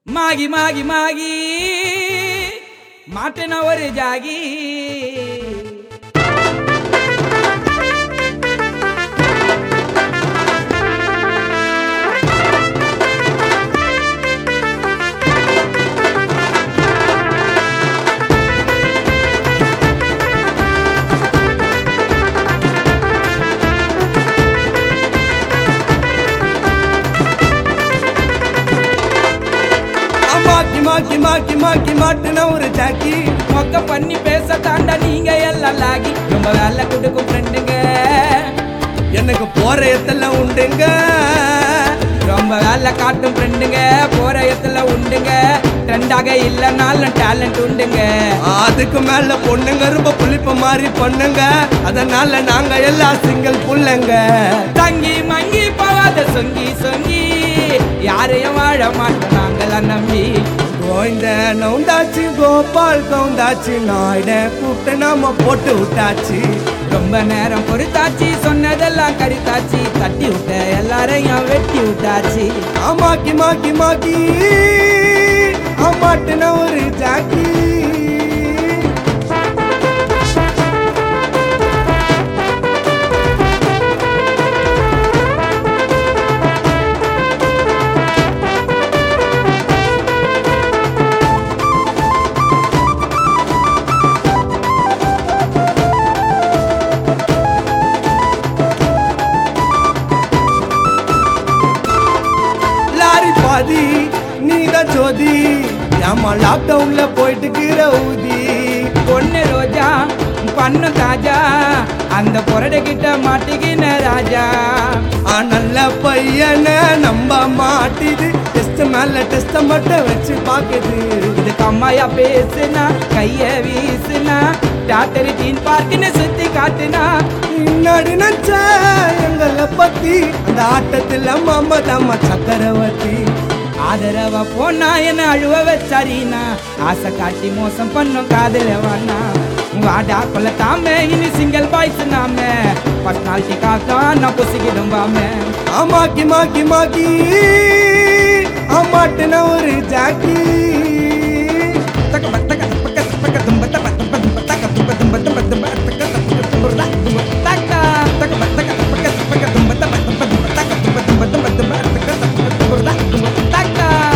மாகி மாகி மாகி மாட்டின ஒரு ஜாகி மாக்கி மாக்கி மாக்கி மாக்கி மாட்டுன ஒரு ஜாக்கி மொக்க பண்ணி பேச தாண்டா நீங்க எல்லாம் லாகி ரொம்ப வேலை கொடுக்கும் ஃப்ரெண்டுங்க எனக்கு போற எத்தெல்லாம் உண்டுங்க ரொம்ப வேலை காட்டும் ஃப்ரெண்டுங்க போற இடத்துல உண்டுங்க ட்ரெண்டாக இல்லைனாலும் டேலண்ட் உண்டுங்க அதுக்கு மேல பொண்ணுங்க ரொம்ப புளிப்பு மாதிரி பொண்ணுங்க அதனால நாங்க எல்லாம் சிங்கிள் புள்ளைங்க தங்கி மங்கி போவாத சொங்கி சொங்கி யாரையும் வாழ மாட்டோம் நாங்களாம் நம்பி கோவிந்த நவுந்தாச்சு கோபால் கவுந்தாச்சு நாயிட கூப்பிட்டு நாம போட்டு விட்டாச்சு ரொம்ப நேரம் பொறுத்தாச்சு சொன்னதெல்லாம் கடித்தாச்சு தட்டி விட்ட எல்லாரையும் வெட்டி விட்டாச்சு ஆமாக்கி மாக்கி மாக்கி ஆமாட்டுன ஒரு ஜாக்கி லாரி பாதி நீதான் ஜோதி ஏமா லாக்டவுன்ல போயிட்டு கீர ஊதி பொண்ணு ரோஜா பண்ணு தாஜா அந்த பொரடை கிட்ட மாட்டிக்கின ராஜா ஆ நல்ல பையனை நம்ப மாட்டிது டெஸ்ட் மேல டெஸ்ட் மட்டும் வச்சு பாக்குது இது கம்மாயா பேசுனா கைய வீசுனா டாக்டர் தீன் பார்க்குன்னு சுத்தி காட்டுனா முன்னாடி நினைச்ச எங்களை பத்தி அந்த ஆட்டத்துல மாமா தாமா சக்கரவர்த்தி ஆதரவ போனா என்ன அழுவ வச்சாரினா ஆசை காட்டி மோசம் பண்ணும் காதல வானா வாடா கொல்ல தாமே இனி சிங்கிள் பாய்ஸ் நாம பர்சனாலிட்டி காக்கா நான் புசிக்கிடும் பாமே ஆமாக்கி மாக்கி மாக்கி ஆமாட்டுன ஒரு ஜாக்கி தக்க பத்தக்க தப்பக்க தப்பக்க தும்ப தப்ப தும்ப தும்ப தக்க தும்ப தும்ப தும்ப தும்ப தக்க தப்பக்க தும்ப தக்க தும்ப தக்க தக்க பத்தக்க தப்பக்க தப்பக்க தும்ப தப்ப தும்ப தும்ப தக்க தும்ப தும்ப தும்ப தும்ப தக்க தப்பக்க தும்ப தக்க தும்ப தக்க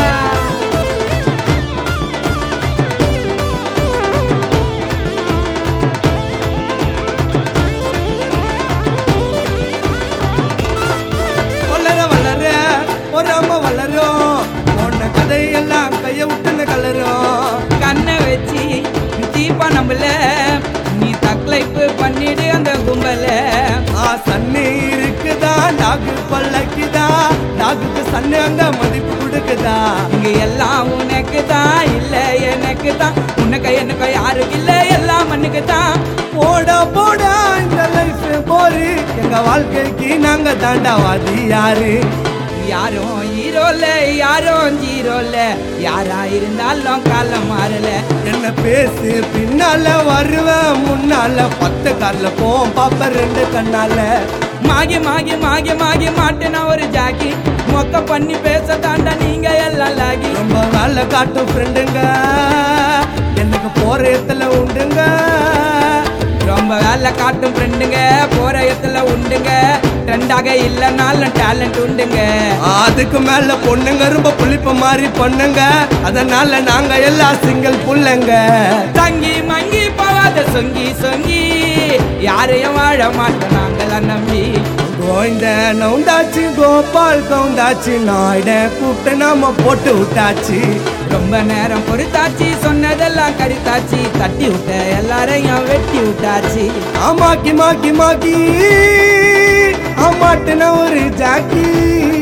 வளர வளர பொறாம வளரும் உன்ன கதையெல்லாம் கைய விட்டுன்னு கலரும் கண்ணை வச்சு தீப்பா நம்மள நீ தக்லைப்பு பண்ணிடு அந்த கும்பல ஆ சன்னு இருக்குதா டாகு பல்லக்குதா டாகுக்கு சன்னு அங்க மதிப்பு கொடுக்குதா இங்க எல்லாம் உனக்கு தான் இல்ல எனக்கு தான் உனக்கு எனக்கு யாரும் இல்ல எல்லாம் மண்ணுக்கு தான் போடா போடா இந்த லைஃப் போரு எங்க வாழ்க்கைக்கு நாங்க தாண்டாவாதி யாரு யாரும் ஹீரோல யாரும் ஜீரோல யாரா இருந்தாலும் காலம் மாறல என்ன பேசு பின்னால வருவேன் முன்னால பத்து கார்ல போவோம் பாப்ப ரெண்டு கண்ணால மாகி மாகி மாகி மாகி மாட்டுனா ஒரு ஜாக்கி மொக்க பண்ணி பேச தாண்டா நீங்க எல்லாம் லாகி ரொம்ப வேலை காட்டும் ஃப்ரெண்டுங்க எனக்கு போற இடத்துல உண்டுங்க ரொம்ப வேலை காட்டும் ஃப்ரெண்டுங்க போற இடத்துல உண்டுங்க ட்ரெண்டாக இல்லைனாலும் டேலண்ட் உண்டுங்க அதுக்கு மேல பொண்ணுங்க ரொம்ப புளிப்பு மாதிரி பொண்ணுங்க அதனால நாங்க எல்லாம் சிங்கிள் புள்ளைங்க தங்கி மங்கி போவாத சொங்கி சொங்கி யாரையும் வாழ மாட்டோம் நாங்களாம் நம்பி கோவிந்த நவுந்தாச்சு கோபால் கவுந்தாச்சு நாயிட கூப்பிட்டு நாம போட்டு விட்டாச்சு ரொம்ப நேரம் பொறுத்தாச்சு சொன்னதெல்லாம் கடித்தாச்சு தட்டி விட்ட எல்லாரையும் வெட்டி விட்டாச்சு ஆமாக்கி மாக்கி மாக்கி ஆமாட்டுன ஒரு ஜாக்கி